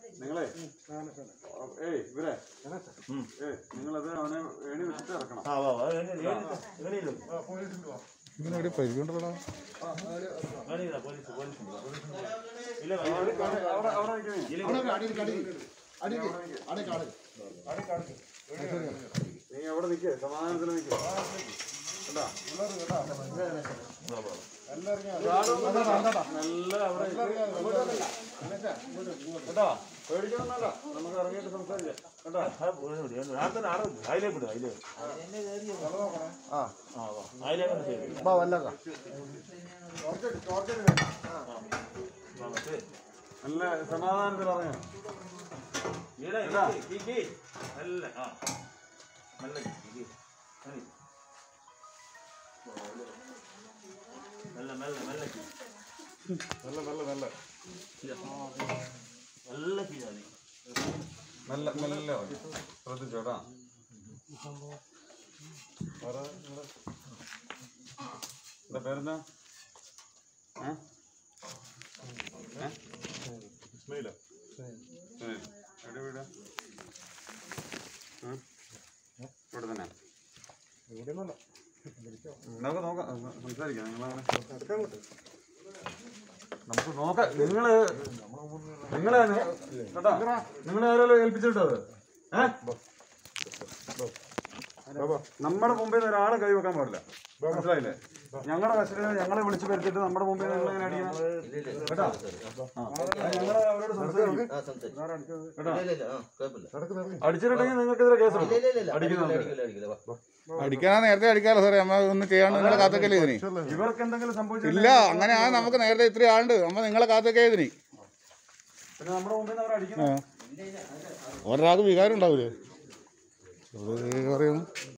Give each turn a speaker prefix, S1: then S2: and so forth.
S1: നിങ്ങളെ ഏയ് ഇവരെ ഏയ് നിങ്ങളത് അവനെ ഏണി വെച്ചിട്ട് ഇറക്കണം
S2: ആ വാ വാ എങ്ങനെയില്ല
S3: ഇങ്ങനെ പരിചയമുണ്ടല്ലോ
S2: എങ്ങനെയില്ല പോലീസ് പോലീസ് ഇല്ല
S1: അവിടെ അവിടെ അവിടെ നിൽക്കണേ നീ അവിടെ നിൽക്കേ സമാധാനത്തിൽ നിൽക്കേ കേട്ടാ നല്ല അവിടെ കേട്ടാ പേടിക്കണമെന്നല്ല നമുക്ക് ഇറങ്ങിയിട്ട് സംസാരിക്കാം കേട്ടാ
S2: ഞാൻ തന്നെ ആടെ അതിലേക്ക് വിടും അതിലേക്ക് ആ ആ വാ അതിലേക്ക് ശരി
S1: നല്ല സമാധാനത്തിൽ ഇറങ്ങാം
S2: ഈടെ ഈ കീ നല്ല ആ നല്ല കീ മെല്ലെ മെല്ലെ മെല്ലെ കീ
S1: നല്ല നല്ല നല്ല
S2: നല്ല കീ മതി
S1: നല്ല നല്ല ശ്രദ്ധിച്ചോട്ടാ എന്താ പേരെന്താ ഏ? ഏ? സുനിൽ. എവിടെ വീട് ഉം? ഇവിടെ തന്നെ നമുക്ക് നോക്കാം സംസാരിക്കാം നിങ്ങളങ്ങനെ നമുക്ക് നോക്കാം നിങ്ങള് നിങ്ങളെ കേട്ടോ നിങ്ങളെ ആരെങ്കിലും ഏൽപ്പിച്ചിട്ടോ അത് ഏ നമ്മുടെ മുമ്പിൽ നിന്ന് ഒരാളെ കൈ വെക്കാൻ പാടില്ല മനസ്സിലായില്ലേ ഞങ്ങളുടെ കസ്റ്റഡിയിൽ ഞങ്ങളെ വിളിച്ചു വരുത്തിട്ട് നമ്മുടെ മുമ്പിൽ നിന്ന് നിങ്ങൾ എങ്ങനെ അടിക്കണം കേട്ടോ ആ. അത് ഞങ്ങള് അവരോട് സംസാരിക്കും കേട്ടോ അടിച്ചിട്ടുണ്ടെങ്കിൽ നിങ്ങൾക്കെതിരെ കേസ് എടുക്കും അടിക്കുന്നുണ്ട്
S3: അടിക്കാനാ നേരത്തെ അടിക്കാലോ സാറേ അമ്മ ഒന്നും ചെയ്യാണ്ട് നിങ്ങളെ കാത്തൊക്കെ ഇതിന്
S1: ഇവർക്ക് എന്തെങ്കിലും സംഭവിച്ചില്ല
S3: ഇല്ല അങ്ങനെ ആ നമുക്ക് നേരത്തെ ഇത്രയും ആളുണ്ട് അമ്മ നിങ്ങളെ കാത്തൊക്കെ ഇതിന്
S1: പിന്നെ നമ്മുടെ മുമ്പിൽ നിന്ന് അവർ അടിക്കണം
S3: ഒരാൾക്ക് വികാരം ഉണ്ടാവൂലേ പറയുന്നു